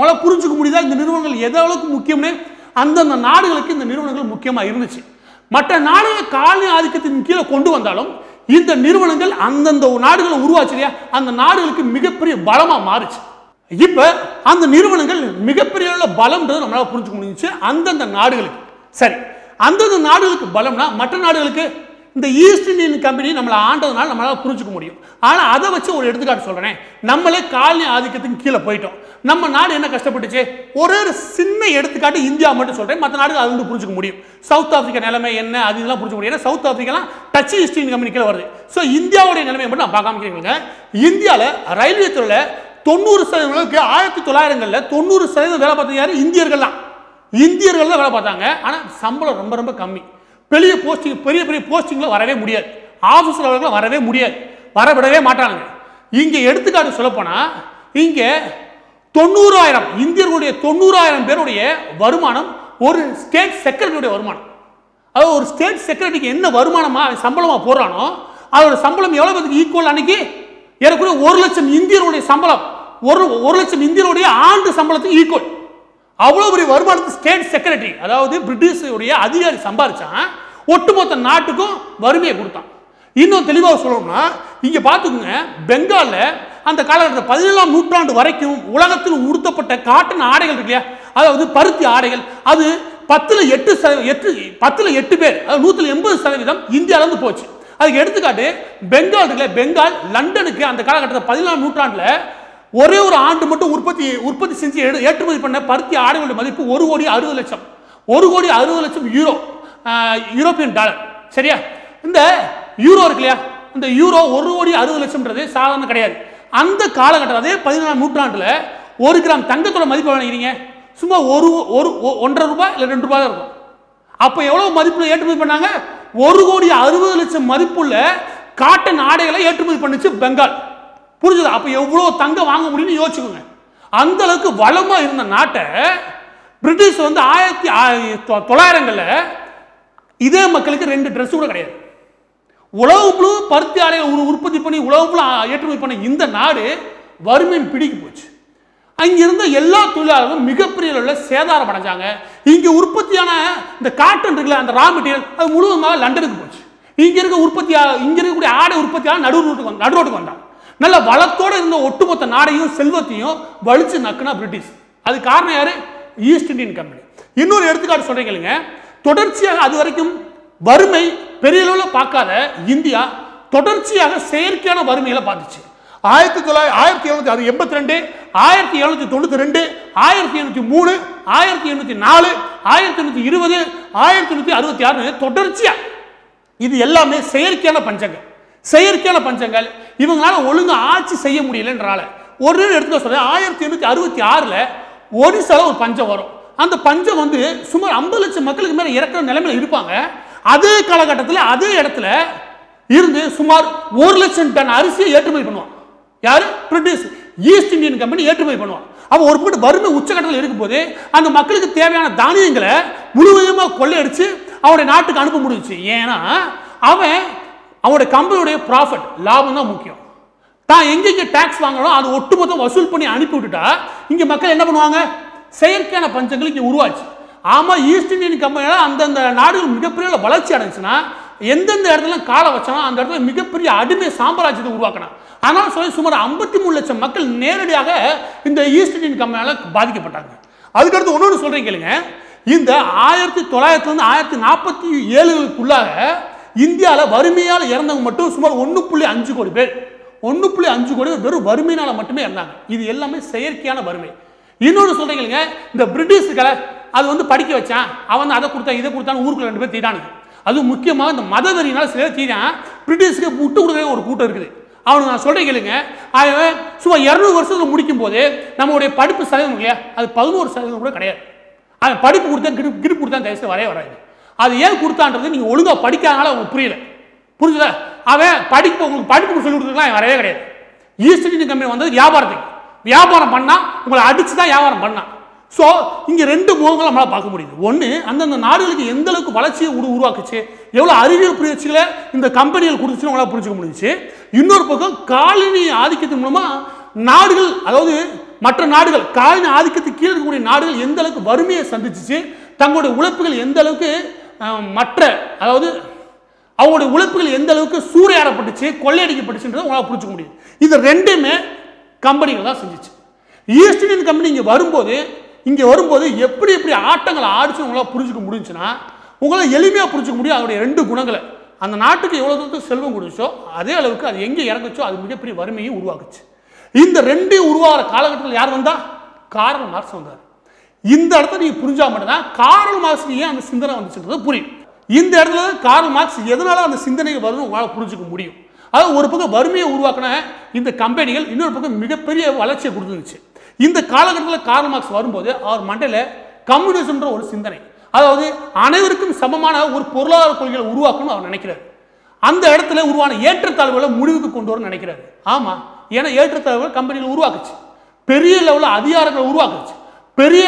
உங்களால் புரிஞ்சுக்க முடியுதா இந்த நிறுவனங்கள் எந்த அளவுக்கு முக்கியம்னு அந்தந்த நாடுகளுக்கு இந்த நிறுவனங்கள் முக்கியமாக இருந்துச்சு மற்ற நாடுகள் காலனி ஆதிக்கத்தின் கீழே கொண்டு வந்தாலும் இந்த நிறுவனங்கள் அந்தந்த நாடுகளை உருவாச்சு இல்லையா அந்த நாடுகளுக்கு மிகப்பெரிய பலமா மாறுச்சு இப்ப அந்த நிறுவனங்கள் மிகப்பெரிய அளவுல பலம்ன்றது நம்மளால புரிஞ்சுக்க முடிஞ்சுச்சு அந்தந்த நாடுகளுக்கு சரி அந்தந்த நாடுகளுக்கு பலம்னா மற்ற நாடுகளுக்கு இந்த ஈஸ்ட் இந்தியன் கம்பெனி நம்மளை ஆண்டதுனால நம்மளால புரிஞ்சுக்க முடியும் ஆனா அதை வச்சு ஒரு எடுத்துக்காட்டு சொல்றேன் நம்மளே காலனி ஆதிக்கத்துக்கு கீழே போயிட்டோம் நம்ம நாடு என்ன கஷ்டப்பட்டுச்சு ஒரே ஒரு சின்ன எடுத்துக்காட்டு இந்தியா மட்டும் சொல்றேன் மற்ற நாடுகள் அது வந்து புரிஞ்சுக்க முடியும் சவுத் ஆப்பிரிக்கா நிலைமை என்ன அது இதெல்லாம் புரிஞ்சுக்க முடியும் ஏன்னா சவுத் ஆப்பிரிக்காலாம் டச் ஈஸ்ட் இந்தியன் கம்பெனி கீழே வருது ஸோ இந்தியாவுடைய நிலைமையை மட்டும் நான் பார்க்காம கேட்குறேங்க இந்தியாவில் ரயில்வே துறையில் தொண்ணூறு சதவீதம் அளவுக்கு ஆயிரத்தி தொள்ளாயிரங்களில் தொண்ணூறு சதவீதம் வேலை பார்த்தது யாரு இந்தியர்கள் தான் இந்தியர்கள் தான் வேலை பார்த்தாங்க ஆனால் சம்பளம் ரொம்ப ரொம்ப கம்மி பெரிய போஸ்டிங் பெரிய பெரிய போஸ்டிங்கில் வரவே முடியாது ஆஃபீஸ் லெவலில் வரவே முடியாது வரவிடவே மாட்டாங்க இங்கே எடுத்துக்காட்டு சொல்லப்போனால் இங்கே தொண்ணூறாயிரம் இந்தியர்களுடைய தொண்ணூறாயிரம் பேருடைய வருமானம் ஒரு ஸ்டேட் செக்ரட்டரியுடைய வருமானம் அதாவது ஒரு ஸ்டேட் செக்ரட்டரிக்கு என்ன வருமானமா அவன் சம்பளமா போடுறானோ அதோட சம்பளம் எவ்வளவு பேருக்கு ஈக்குவல் அன்னைக்கு ஏறக்குறைய ஒரு லட்சம் இந்தியருடைய சம்பளம் ஒரு ஒரு லட்சம் இந்தியருடைய ஆண்டு சம்பளத்துக்கு ஈக்குவல் அவ்வளவு பெரிய வருமானத்து ஸ்டேட் செக்ரட்டரி அதாவது பிரிட்டிஷுடைய அதிகாரி சம்பாதிச்சான் ஒட்டுமொத்த நாட்டுக்கும் வறுமையை கொடுத்தான் இன்னும் தெளிவாக சொல்லணும்னா இங்க பார்த்துக்கோங்க பெங்கால்ல அந்த காலகட்டத்தில் பதினேழாம் நூற்றாண்டு வரைக்கும் உலகத்தில் உடுத்தப்பட்ட காட்டன் ஆடைகள் இருக்கு இல்லையா அதாவது பருத்தி ஆடைகள் அது பத்துல எட்டு சதவீ- எட்டு பத்துல எட்டு பேர் அதாவது நூத்துல எண்பது சதவீதம் இந்தியால இருந்து போச்சு அதுக்கு எடுத்துக்காட்டு பெங்கால் இருக்குல்ல பெங்கால் லண்டனுக்கு அந்த காலகட்டத்தில் பதினேழாம் நூற்றாண்டுல ஒரே ஒரு ஆண்டு மட்டும் உற்பத்தி உற்பத்தி செஞ்சு எடு- ஏற்றுமதி பண்ண பருத்தி ஆடைகளுடைய மதிப்பு ஒரு கோடி அறுபது லட்சம் ஒரு கோடி அறுபது லட்சம் யூரோ ஆஹ், யூரோப்பியன் டாலர் சரியா இந்த யூரோ இருக்கு இல்லையா இந்த யூரோ ஒரு கோடி அறுபது லட்சம்ன்றது சாதாரண கிடையாது அந்த காலகட்டம் அதே பதினாலாம் நூற்றாண்டுல ஒரு கிராம் தங்கத்தோட மதிப்பு நினைக்கிறீங்க சும்மா ஒரு ஒரு ஒ- ஒன்றரை ரூபாய் இல்லை ரெண்டு ரூபாய் தான் இருக்கும் அப்ப எவ்வளவு மதிப்புல ஏற்றுமதி பண்ணாங்க ஒரு கோடி அறுபது லட்சம் மதிப்புள்ள காட்டன் ஆடைகளை ஏற்றுமதி பண்ணுச்சு பெங்கால் புரிஞ்சுதா அப்ப எவ்வளவு தங்கம் வாங்க முடியும்னு யோசிச்சுக்கோங்க அந்த அளவுக்கு வளமா இருந்த நாட்டை பிரிட்டிஷ் வந்து ஆயிரத்தி ஆ- தொ- தொள்ளாயிரங்கள்ல இதே மக்களுக்கு ரெண்டு Dress கூட கிடையாது உலகம் முழு பருத்தி ஆடையை உரு- உற்பத்தி பண்ணி உலகம் முழு ஆ- ஏற்றுமதி பண்ண இந்த நாடு வறுமையின் பிடிக்கு போச்சு அங்க இருந்த எல்லா தொழிலாளர்களும் மிகப்பெரிய அளவில் சேதாரம் அடைஞ்சாங்க இங்க உற்பத்தியான இந்த காட்டன் இருக்குல்ல அந்த ரா மெட்டீரியல் அது முழுவதுமாக லண்டனுக்கு போச்சு இங்க இருக்க உற்பத்தி இங்க இருக்கக்கூடிய ஆடை உற்பத்தியான நடு ரோட்டுக்கு வந்து நடு ரோட்டுக்கு வந்தாங்க நல்ல வளத்தோட இருந்த ஒட்டுமொத்த நாடையும் செல்வத்தையும் வலிச்சு நக்குனா பிரிட்டிஷ் அது காரணம் யாரு ஈஸ்ட் இந்தியன் கம்பெனி இன்னொரு எடுத்துக்காட்டு சொல்றேன் கேளுங்க தொடர்ச்சியாக அது வரைக்கும் வறுமை பெரிய அளவில் பார்க்காத இந்தியா தொடர்ச்சியாக செயற்கையான வறுமைகளை பார்த்துச்சு ஆயிரத்தி தொள்ளாயிரத்தி ஆயிரத்தி எழுநூத்தி அது எண்பத்தி ரெண்டு ஆயிரத்தி எழுநூத்தி தொண்ணூத்தி ரெண்டு ஆயிரத்தி எண்ணூத்தி மூணு ஆயிரத்தி எண்ணூத்தி நாலு ஆயிரத்தி எண்ணூத்தி இருபது ஆயிரத்தி எண்ணூத்தி அறுபத்தி ஆறு தொடர்ச்சியா இது எல்லாமே செயற்கையான பஞ்சங்கள் செயற்கையான பஞ்சங்கள் இவங்களால ஒழுங்கா ஆட்சி செய்ய முடியலன்றால ஒரு எடுத்துக்க சொல்றேன் ஆயிரத்தி எண்ணூத்தி அறுபத்தி ஆறுல ஒரிசால ஒரு பஞ்சம் வரும் அந்த பஞ்சம் வந்து சுமார் ஐம்பது லட்சம் மக்களுக்கு மேல இறக்குற நிலைமையில இருப்பாங்க அதே காலகட்டத்தில் அதே இடத்துல இருந்து சுமார் ஒரு லட்சம் டன் அரிசியை ஏற்றுமதி பண்ணுவான் யாரு பிரிட்டிஷ் ஈஸ்ட் இந்தியன் கம்பெனி ஏற்றுமதி பண்ணுவான் அப்போ ஒரு பக்கம் வறுமை உச்சகட்டத்தில் இருக்கும்போது அந்த மக்களுக்கு தேவையான தானியங்களை முழுவதுமாக கொள்ளையடிச்சு அவனுடைய நாட்டுக்கு அனுப்ப முடிஞ்சுச்சு ஏன்னா அவன் அவனுடைய கம்பெனியுடைய ப்ராஃபிட் லாபம் தான் முக்கியம் தான் எங்கெங்க டாக்ஸ் வாங்கணும் அது ஒட்டுமொத்தம் வசூல் பண்ணி அனுப்பி விட்டுட்டா இங்க மக்கள் என்ன பண்ணுவாங்க செயற்கையான பஞ்சங்கள் இங்க உருவாச்சு ஆமா ஈஸ்ட் இந்தியன் கம்பெனியால அந்தந்த நாடுகள் மிகப்பெரிய அளவுல வளர்ச்சி அடைஞ்சுன்னா எந்தெந்த இடத்துல காலை வச்சானோ அந்த இடத்துல மிகப்பெரிய அடிமை சாம்ராஜ்யத்தை உருவாக்கினான் ஆனால் சொல்லி சுமார் ஐம்பத்தி மூணு லட்சம் மக்கள் நேரடியாக இந்த ஈஸ்ட் இந்தியன் கம்பெனியால பாதிக்கப்பட்டாங்க அதுக்கடுத்து ஒன்னொன்று சொல்றேன் கேளுங்க இந்த ஆயிரத்தி தொள்ளாயிரத்துலேருந்து ஆயிரத்தி நாற்பத்தி ஏழுகளுக்குள்ளாக இந்தியாவில் வறுமையால் இறந்தவங்க மட்டும் சுமார் ஒன்று புள்ளி அஞ்சு கோடி பேர் ஒன்று புள்ளி அஞ்சு கோடி பேர் வெறும் வறுமையினால மட்டுமே இருந்தாங்க இது எல்லாமே செயற்கையான வறுமை இன்னொன்று சொல்றீங்க இந்த பிரிட்டிஷ்களை அது வந்து படிக்க வச்சான் அவன் வந்து அதை கொடுத்தா இதை கொடுத்தான்னு ஊருக்குள்ள ரெண்டு பேர் தீட்டானுங்க அதுவும் முக்கியமாக இந்த மத வெறியினால சில பேர் தீரான் பிரிட்டிஷ்க்கு விட்டு கொடுக்கவே ஒரு கூட்டம் இருக்குது அவனுக்கு நான் சொல்றேன் கேளுங்க அவன் சும்மா இரநூறு வருஷத்துல முடிக்கும் போது நம்மளுடைய படிப்பு சதவீதம் இல்லையா அது பதினோரு சதவீதம் கூட கிடையாது அவன் படிப்பு கொடுத்தா கிரிப் கிரிப் கொடுத்தா தயவுசெய்து வரவே வராது அது ஏன் கொடுத்தான்றது நீங்க ஒழுங்கா படிக்காதனால உங்களுக்கு புரியல புரிஞ்சுதா அவன் படிப்பு உங்களுக்கு படிப்பு சொல்லி கொடுத்துக்கலாம் அவன் வரவே கிடையாது ஈஸ்ட் இந்தியன் கம்பெனி வந்தது வியாபாரத்துக்கு வியாபாரம் பண்ணா உங்களை அடிச்சு தான் வியாபாரம் பண்ணான் ஸோ இங்க ரெண்டு முகங்களை நம்மளால பார்க்க முடியுது ஒன்று அந்தந்த நாடுகளுக்கு எந்த அளவுக்கு வளர்ச்சியை உரு உருவாக்குச்சு எவ்வளோ அறிவியல் புரட்சிகளை இந்த கம்பெனிகள் கொடுத்துச்சுன்னு உங்களால் புரிஞ்சுக்க முடிஞ்சுச்சு இன்னொரு பக்கம் காலனி ஆதிக்கத்தின் மூலமா நாடுகள் அதாவது மற்ற நாடுகள் காலின ஆதிக்கத்துக்கு கீழே இருக்கக்கூடிய நாடுகள் எந்த அளவுக்கு வறுமையை சந்திச்சுச்சு தங்களுடைய உழைப்புகள் எந்த அளவுக்கு அஹ், மற்ற அதாவது அவங்களுடைய உழைப்புகள் எந்த அளவுக்கு சூறையாடப்பட்டுச்சு கொள்ளையடிக்கப்பட்டுச்சுன்றதை உங்களால் புரிஞ்சுக்க முடியும் இது ரெண்டுமே கம்பெனிகள் தான் செஞ்சுச்சு ஈஸ்ட் இந்தியன் கம்பெனி இங்கே வரும்போது இங்கே வரும்போது எப்படி எப்படி ஆட்டங்களை ஆடிச்சு உங்களால் புரிஞ்சுக்க முடிஞ்சுன்னா உங்களால் எளிமையாக புரிஞ்சுக்க முடியும் அதனுடைய ரெண்டு குணங்களை அந்த நாட்டுக்கு எவ்வளோ தூரத்துக்கு செல்வம் கொடுச்சோ அதே அளவுக்கு அது எங்கே இறங்குச்சோ அது மிகப்பெரிய வறுமையை உருவாக்குச்சு இந்த ரெண்டையும் உருவாகிற காலகட்டத்தில் யார் வந்தா கார்ல் மார்க்ஸ் வந்தார் இந்த இடத்துல நீங்க புரிஞ்சா மட்டும்தான் கார்ல் மார்க்ஸ் ஏன் அந்த சிந்தனை வந்துச்சுன்றது புரியும் இந்த இடத்துல தான் கார்ல் மார்க்ஸ் எதனால அந்த சிந்தனைகள் வரும்னு உங்களால் புரிஞ்சுக்க முடியும் அதாவது ஒரு பக்கம் வறுமையை உருவாக்கின இந்த கம்பெனிகள் இன்னொரு பக்கம் மிகப்பெரிய வளர்ச்சியை கொடுத்துருந்துச்சு இந்த காலகட்டத்தில் கார்ல் மார்க்ஸ் வரும்போது அவர் மண்டையில் கம்யூனிசம்ன்ற ஒரு சிந்தனை அதாவது அனைவருக்கும் சமமான ஒரு பொருளாதார கொள்கைகளை உருவாக்கணும்னு அவர் நினைக்கிறார் அந்த இடத்துல உருவான ஏற்றத்தாழ்வுகளை முடிவுக்கு கொண்டு வரணும்னு நினைக்கிறாரு ஆமா ஏன்னா ஏற்றத்தாழ்வுகள் கம்பெனிகள் உருவாக்குச்சு பெரிய லெவலில் அதிகாரங்களை உருவாக்குச்சு பெரிய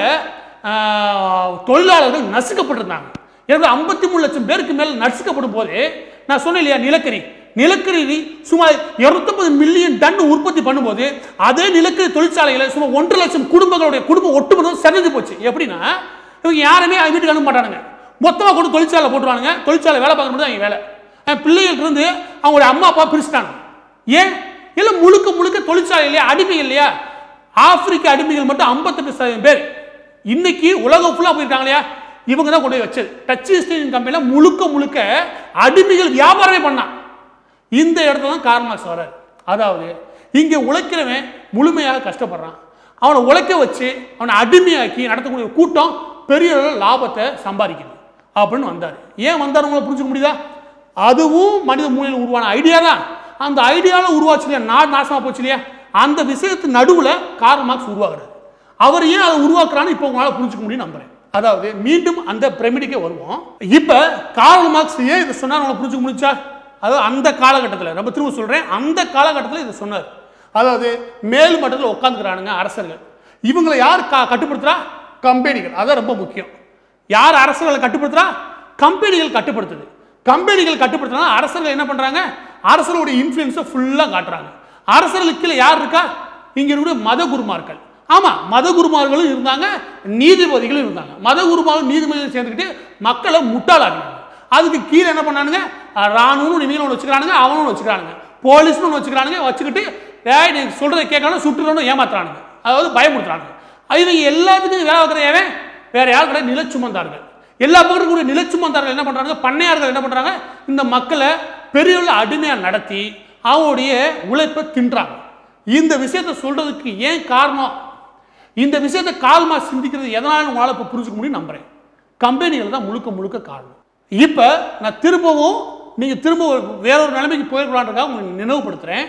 லெவலில் தொழிலாளர்கள் நசுக்கப்பட்டிருந்தாங்க ஏன்னா ஐம்பத்தி மூணு லட்சம் பேருக்கு மேல நசுக்கப்படும் போது நான் சொன்னேன் இல்லையா நிலக்கரி நிலக்கரி சுமார் இருநூத்தம்பது மில்லியன் டன் உற்பத்தி பண்ணும்போது அதே நிலக்கரி தொழிற்சாலைகளை சுமார் ஒன்றரை லட்சம் குடும்பங்களுடைய குடும்பம் ஒட்டுமொத்தம் சரிஞ்சு போச்சு எப்படின்னா இவங்க யாருமே அவங்க வீட்டுக்கு அனுப்ப மாட்டானுங்க மொத்தமாக கொண்டு தொழிற்சாலை போட்டுருவானுங்க தொழிற்சாலை வேலை பார்க்க மட்டும் அவங்க வேலை அஹ் பிள்ளைகள் இருந்து அவங்களுடைய அம்மா அப்பா பிரிச்சுட்டாங்க ஏன் இல்லை முழுக்க முழுக்க தொழிற்சாலை இல்லையா அடிமை இல்லையா ஆப்பிரிக்க அடிமைகள் மட்டும் ஐம்பத்தெட்டு சதவீதம் பேர் இன்னைக்கு உலகம் ஃபுல்லாக போயிருக்காங்க இல்லையா இவங்க தான் கொண்டு போய் வச்சது டச் ஸ்டீன் கம்பெனியில் முழுக்க முழுக்க அடிமைகள் வியாபாரமே பண்ணான் இந்த இடத்துல தான் கார்மாக்ஸ் வராரு அதாவது இங்கே உழைக்கிறவன் முழுமையாக கஷ்டப்படுறான் அவனை உழைக்க வச்சு அவனை அடிமையாக்கி நடத்தக்கூடிய ஒரு கூட்டம் பெரிய அளவில் லாபத்தை சம்பாதிக்குது அப்படின்னு வந்தார் ஏன் வந்தார் உங்களை புரிஞ்சுக்க முடியுதா அதுவும் மனித மூலையில் உருவான ஐடியா தான் அந்த ஐடியாவில் உருவாச்சு இல்லையா நாடு நாசமாக போச்சு இல்லையா அந்த விஷயத்து நடுவில் கார்ல் மார்க்ஸ் உருவாகிறார் அவர் ஏன் அதை உருவாக்குறான்னு இப்போ உங்களால் புரிஞ்சுக்க முடியும் நம்புறேன் அதாவது மீண்டும் அந்த பிரமிடுக்கே வருவோம் இப்போ கார்ல் மார்க்ஸ் ஏன் இதை சொன்னார் உங்களை புரிஞ்சுக்க முடிச்சா அதாவது அந்த காலகட்டத்தில் ரொம்ப திரும்ப சொல்கிறேன் அந்த காலகட்டத்தில் இதை சொன்னார் அதாவது மேல் மட்டத்தில் உட்காந்துக்கிறானுங்க அரசர்கள் இவங்களை யார் கா கட்டுப்படுத்துறா கம்பெனிகள் அதான் ரொம்ப முக்கியம் யார் அரசர்களை கட்டுப்படுத்துறா கம்பெனிகள் கட்டுப்படுத்துது கம்பெனிகள் கட்டுப்படுத்தினா அரசர்கள் என்ன பண்றாங்க அரசருடைய இன்ஃப்ளூயன்ஸை ஃபுல்லாக காட்டுறாங்க அரசர்களுக்கு கீழே யார் இருக்கா இங்க இருக்கக்கூடிய மத குருமார்கள் ஆமா மத குருமார்களும் இருந்தாங்க நீதிபதிகளும் இருந்தாங்க மத குருமார்கள் நீதிபதிகளும் சேர்ந்துக்கிட்டு மக்களை முட்டாளாக்குனாங்க அதுக்கு கீழே என்ன பண்ணானுங்க அஹ் ராணுவம்னு இவங்களும் ஒன்று வச்சுக்கிறானுங்க அவனும் ஒன்று வச்சுக்கிறானுங்க போலீஸ்னு ஒன்று வச்சுக்கிறானுங்க வச்சுக்கிட்டு டேய் நீ சொல்றதை கேட்கணும் சுட்டுறணும் ஏமாத்துறானுங்க அதாவது பயமுறுத்துறானுங்க இவங்க எல்லாத்துக்கும் வேலை வைக்கிற எவன் வேற யார் கிடையாது நிலச்சுமந்தார்கள் எல்லா பக்கத்துக்கும் கூடிய நிலச்சுமந்தார்கள் என்ன பண்றாங்க பண்ணையார்கள் என்ன பண்றாங்க இந்த மக்களை பெரிய அளவுல அடிமையா நடத்தி அவங்களுடைய உழைப்பை தின்றாங்க இந்த விஷயத்தை சொல்றதுக்கு ஏன் காரணம் இந்த விஷயத்தை கால்மா சிந்திக்கிறது எதனால உங்களால் இப்போ புரிஞ்சுக்க முடியும் நம்புறேன் கம்பெனிகள் தான் முழுக்க முழுக்க காரணம் இப்போ நான் திரும்பவும் நீங்கள் திரும்ப ஒரு- வேற ஒரு நிலைமைக்கு போயிருக்கலான்றதுக்காக உங்களுக்கு நினைவுபடுத்துகிறேன்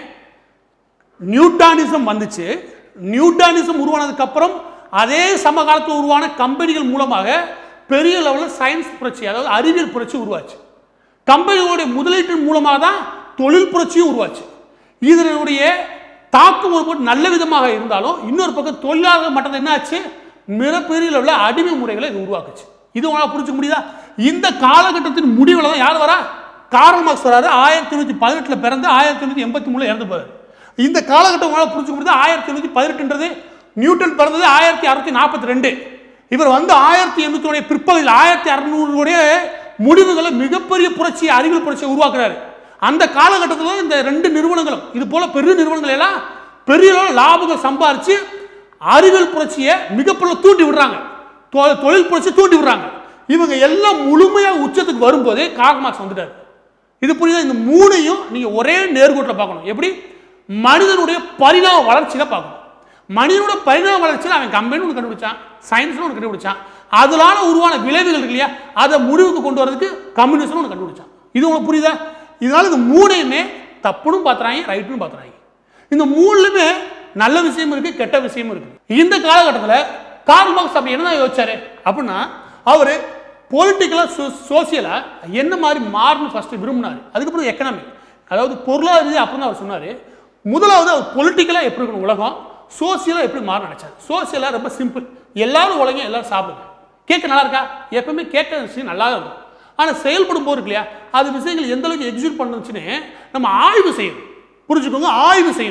நியூட்டானிசம் வந்துச்சு நியூட்டானிசம் உருவானதுக்கு அப்புறம் அதே சமகாலத்தில் உருவான கம்பெனிகள் மூலமாக பெரிய லெவலில் சயின்ஸ் புரட்சி அதாவது அறிவியல் புரட்சி உருவாச்சு கம்பெனிகளுடைய முதலீட்டின் மூலமாக தான் தொழில் புரட்சியும் உருவாச்சு இதனுடைய தாக்கம் ஒரு பக்கம் நல்ல விதமாக இருந்தாலும் இன்னொரு பக்கம் தொழிலாளர் மட்டத்தில் என்ன ஆச்சு மிகப்பெரிய லெவலில் அடிமை முறைகளை இது உருவாக்குச்சு இது உங்களால் புரிஞ்சுக்க முடியுதா இந்த காலகட்டத்தின் முடிவில் தான் யார் வரா கார்ல் மார்க்ஸ் வராரு ஆயிரத்தி தொண்ணூற்றி பதினெட்டில் பிறந்து ஆயிரத்தி தொண்ணூற்றி எண்பத்தி மூணில் இறந்து போறாரு இந்த காலகட்டம் உங்களால் புரிஞ்சுக்க முடியுதா ஆயிரத்தி தொண்ணூற்றி பதினெட்டுன்றது நியூட்டன் பிறந்தது ஆயிரத்தி அறுநூத்தி நாற்பத்தி ரெண்டு இவர் வந்து ஆயிரத்தி எண்ணூத்தி பிற்பகுதியில் ஆயிரத்தி அறுநூறுடைய முடிவுகளை மிகப்பெரிய புரட்சி அறிவியல் புரட்சியை உருவாக்குறாரு அந்த காலகட்டத்தில் இந்த ரெண்டு நிறுவனங்களும் இது போல பெரிய நிறுவனங்கள் எல்லாம் பெரிய அளவு லாபங்கள் சம்பாரிச்சு அறிவியல் புரட்சியை மிகப்பெரிய தூண்டி விடுறாங்க தொ- தொழில் புரட்சி தூண்டி விடுறாங்க இவங்க எல்லாம் முழுமையாக உச்சத்துக்கு வரும்போதே கார்ல் மார்க்ஸ் வந்துட்டார் இது புரியுதா இந்த மூணையும் நீங்க ஒரே நேர்கோட்டில் பார்க்கணும் எப்படி மனிதனுடைய பரிணாம வளர்ச்சியில பார்க்கணும் மனிதனோட பரிணாம வளர்ச்சியில் அவன் கம்பெனி ஒன்று கண்டுபிடிச்சான் சயின்ஸ்னு ஒன்று கண்டுபிடிச்சான் அதனால உருவான விளைவுகள் இருக்கு இல்லையா அதை முடிவுக்கு கொண்டு வரதுக்கு கம்யூனிஸ்ட்னு ஒன்று கண்டுபிடிச்சான் இது உங்களுக்கு புரியுதா இதனால இந்த மூணையுமே தப்புனும் பார்த்துறாங்க ரைட்டுன்னு பார்த்துறாங்க இந்த மூணுலுமே நல்ல விஷயம் இருக்கு கெட்ட விஷயமும் இருக்கு இந்த காலகட்டத்தில் கார்ல் மார்க்ஸ் அப்படி என்ன யோசிச்சாரு அப்படின்னா அவர் பொலிட்டிக்கலாக சோசியலாக என்ன மாதிரி மாறணும் ஃபர்ஸ்ட் விரும்பினார் அதுக்கப்புறம் எக்கனாமிக் அதாவது பொருளாதார ரீதியா அப்புறம் தான் அவர் சொன்னார் முதலாவது அவர் பொலிட்டிக்கலாக எப்படி இருக்கணும் உலகம் சோசியலாக எப்படி மாற நினைச்சார் சோசியலாக ரொம்ப சிம்பிள் எல்லாரும் உலகம் எல்லாரும் சாப்பிடுங்க கேட்க நல்லா இருக்கா எப்பவுமே கேட்க விஷயம் நல்லா தான் இருக்கும் ஆனால் செயல்படும் போது இருக்கு இல்லையா அது விஷயங்கள் எந்த அளவுக்கு எக்ஸிக்யூட் பண்ணுச்சுன்னு நம்ம ஆய்வு செய்யணும் புரிஞ்சுக்கோங்க ஆய்வு செய்யணும்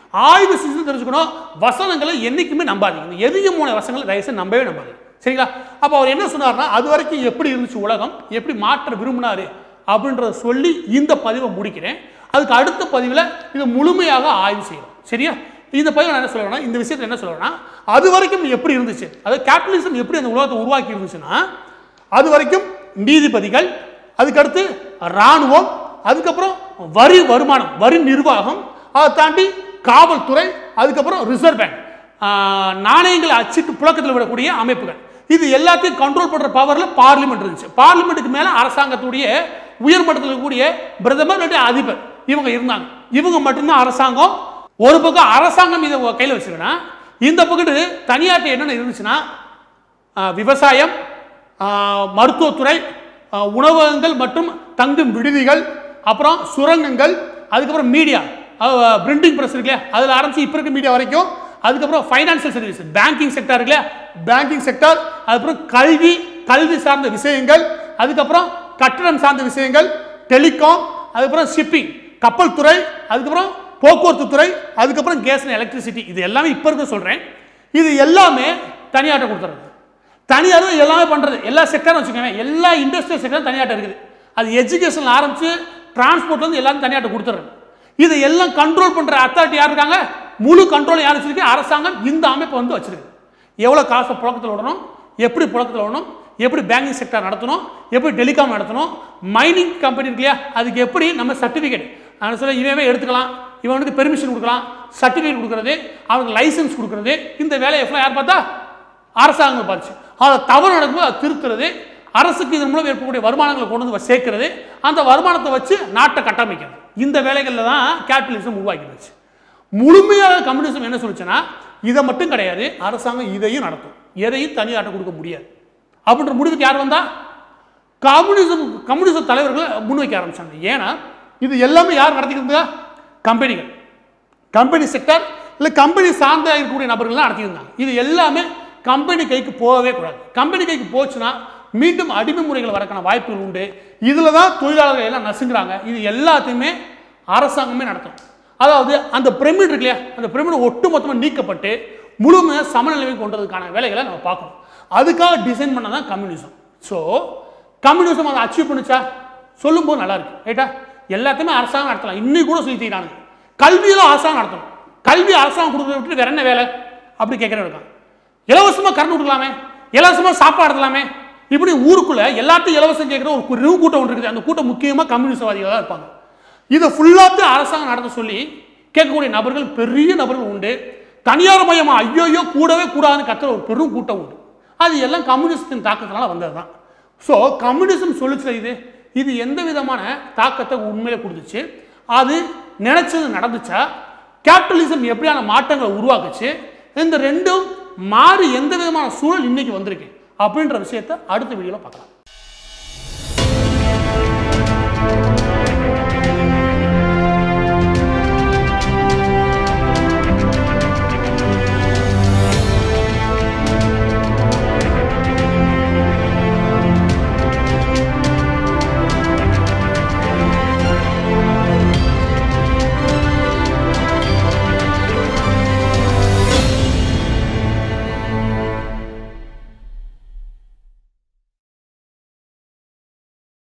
ஆய்வு செஞ்சு தெரிஞ்சுக்கணும் வசனங்களை என்னைக்குமே நம்பாதீங்க இந்த எதிய மூணு வசனங்களை தயவுசெய்து நம்பவே நம்பாதீங்க சரிங்களா அப்போ அவர் என்ன சொன்னார்னா அது வரைக்கும் எப்படி இருந்துச்சு உலகம் எப்படி மாற்ற விரும்பினாரு அப்படின்றத சொல்லி இந்த பதிவை முடிக்கிறேன் அதுக்கு அடுத்த பதிவில் இதை முழுமையாக ஆய்வு செய்யணும் சரியா இந்த பதிவில் நான் என்ன சொல்லுவேன்னா இந்த விஷயத்தில் என்ன சொல்லுவேன்னா அது வரைக்கும் எப்படி இருந்துச்சு அதாவது கேபிட்டலிசம் எப்படி அந்த உலகத்தை உருவாக்கி இருந்துச்சுன்னா அது வரைக்கும் நீதிபதிகள் அதுக்கடுத்து இராணுவம் அதுக்கப்புறம் வரி வருமானம் வரி நிர்வாகம் அதை தாண்டி காவல்துறை அதுக்கப்புறம் ரிசர்வ் பேங்க் ஆஹ், நாணயங்களை அச்சிட்டு புழக்கத்தில் விடக்கூடிய அமைப்புகள் இது எல்லாத்தையும் கண்ட்ரோல் பண்ற பவர்ல பார்லிமெண்ட் இருந்துச்சு பார்லிமெண்ட்டுக்கு மேல அரசாங்கத்துடைய உயர்மட்டத்தில் இருக்கக்கூடிய பிரதமர் இல்லாட்டி அதிபர் இவங்க இருந்தாங்க இவங்க மட்டும்தான் அரசாங்கம் ஒரு பக்கம் அரசாங்கம் இதை கையில் வச்சுக்கன்னா இந்த பக்கத்து தனியார்ட்ட என்னென்ன இருந்துச்சுன்னா ஆஹ், விவசாயம் ஆஹ், மருத்துவத்துறை ஆஹ், உணவகங்கள் மற்றும் தங்கும் விடுதிகள் அப்புறம் சுரங்கங்கள் அதுக்கப்புறம் மீடியா பிரிண்டிங் ப்ரெஸ் இருக்கு இல்லையா அதில் ஆரம்பிச்சு இப்போ இருக்க மீடியா வரைக்கும் அதுக்கப்புறம் ஃபைனான்சியல் சர்வீஸ் பேங்கிங் செக்டார் இருக்கு இல்லையா பேங்கிங் செக்டார் அதுக்கப்புறம் கல்வி கல்வி சார்ந்த விஷயங்கள் அதுக்கப்புறம் கட்டணம் சார்ந்த விஷயங்கள் டெலிகாம் அதுக்கப்புறம் ஷிப்பிங் கப்பல் துறை அதுக்கப்புறம் போக்குவரத்து துறை அதுக்கப்புறம் கேஸ் அண்ட் எலக்ட்ரிசிட்டி இது எல்லாமே இப்போ இருக்க சொல்கிறேன் இது எல்லாமே தனியார்ட்ட கொடுத்துறது தனியார் தான் எல்லாமே பண்ணுறது எல்லா செக்டரும் வச்சுக்கோங்க எல்லா இண்டஸ்ட்ரியல் செக்டரும் தனியார்ட்ட இருக்குது அது எஜுகேஷன் ஆரம்பிச்சு டிரான்ஸ்போர்ட் வந்து எல்லாரும் தனியார்ட்ட கொடுத்துறது இதை எல்லாம் கண்ட்ரோல் பண்ணுற அத்தாரிட்டி யார் இருக்காங்க முழு கண்ட்ரோல் யார் வச்சிருக்கு அரசாங்கம் இந்த அமைப்பு வந்து வச்சிருக்கு எவ்வளோ காசை புழக்கத்தில் விடணும் எப்படி புழக்கத்தில் விடணும் எப்படி பேங்கிங் செக்டர் நடத்தணும் எப்படி டெலிகாம் நடத்தணும் மைனிங் கம்பெனி இருக்கு இல்லையா அதுக்கு எப்படி நம்ம சர்டிஃபிகேட் நான் சொல்ல இவன் எடுத்துக்கலாம் இவனுக்கு பெர்மிஷன் கொடுக்கலாம் சர்டிஃபிகேட் கொடுக்கறது அவனுக்கு லைசன்ஸ் கொடுக்கறது இந்த வேலையை ஃபுல்லாக யார் பார்த்தா அரசாங்கம் பார்த்துச்சு அதை தவறு நடக்கும்போது அதை திருத்துறது அரசுக்கு இதன் மூலம் ஏற்படக்கூடிய வருமானங்களை கொண்டு வந்து சேர்க்கிறது அந்த வருமானத்தை வச்சு நாட்டை கட்டமைக்கிறது இந்த வேலைகளில் தான் கேபிட்டலிசம் உருவாக்கிடுச்சு முழுமையாக கம்யூனிசம் என்ன சொல்லுச்சுன்னா இதை மட்டும் கிடையாது அரசாங்கம் இதையும் நடத்தும் எதையும் தனியாட்ட கொடுக்க முடியாது அப்படின்ற முடிவுக்கு யார் வந்தா கம்யூனிசம் கம்யூனிச தலைவர்கள் முன்வைக்க ஆரம்பிச்சாங்க ஏன்னா இது எல்லாமே யார் நடத்திக்கிட்டு கம்பெனிகள் கம்பெனி செக்டர் இல்லை கம்பெனி சார்ந்த இருக்கக்கூடிய நபர்கள்லாம் நடத்தியிருந்தாங்க இது எல்லாமே கம்பெனி கைக்கு போகவே கூடாது கம்பெனி கைக்கு போச்சுன்னா மீண்டும் அடிமை முறைகள் வரக்கான வாய்ப்புகள் உண்டு இதில் தான் தொழிலாளர்கள் எல்லாம் நசுங்குறாங்க இது எல்லாத்தையுமே அரசாங்கமே நடத்தும் அதாவது அந்த பிரமிட் இருக்கு இல்லையா அந்த பிரமிட் ஒட்டுமொத்தமாக நீக்கப்பட்டு முழுமையாக சமநிலைமை கொண்டதுக்கான வேலைகளை நம்ம பார்க்கணும் அதுக்காக டிசைன் பண்ண தான் கம்யூனிசம் ஸோ கம்யூனிசம் அதை அச்சீவ் பண்ணுச்சா சொல்லும்போது நல்லா இருக்கு ரைட்டா எல்லாத்தையுமே அரசாங்கம் நடத்தலாம் இன்னைக்கு கூட சொல்லித்தீங்க கல்வியிலும் அரசாங்கம் நடத்தணும் கல்வி அரசாங்கம் கொடுக்குறத விட்டு வேற என்ன வேலை அப்படி கேட்குறேன் இருக்கான் இலவசமாக கரண்ட் கொடுக்கலாமே இலவசமாக சாப்பாடு நடத்தலாமே இப்படி ஊருக்குள்ள எல்லாத்தையும் இலவசம் கேட்குற ஒரு பெரும் கூட்டம் ஒன்று இருக்குது அந்த கூட்டம் முக்கியமாக கம்யூனிஸ்ட்வாதிகள் தான் இருப்பாங்க இதை ஃபுல்லாத்தையும் அரசாங்கம் நடத்த சொல்லி கேட்கக்கூடிய நபர்கள் பெரிய நபர்கள் உண்டு தனியார் மயமா ஐயோயோ கூடவே கூடாதுன்னு கத்துற ஒரு பெரும் கூட்டம் உண்டு அது எல்லாம் கம்யூனிஸ்டின் தாக்கத்தினால வந்தது தான் ஸோ கம்யூனிசம் சொல்லுச்சு இது இது எந்த விதமான தாக்கத்தை உண்மையில கொடுத்துச்சு அது நினைச்சது நடந்துச்சா கேபிட்டலிசம் எப்படியான மாற்றங்களை உருவாக்குச்சு இந்த ரெண்டும் மாறி எந்த விதமான சூழல் இன்னைக்கு வந்திருக்கு அப்படின்ற விஷயத்தை அடுத்த வீடியோவில் பார்க்கலாம்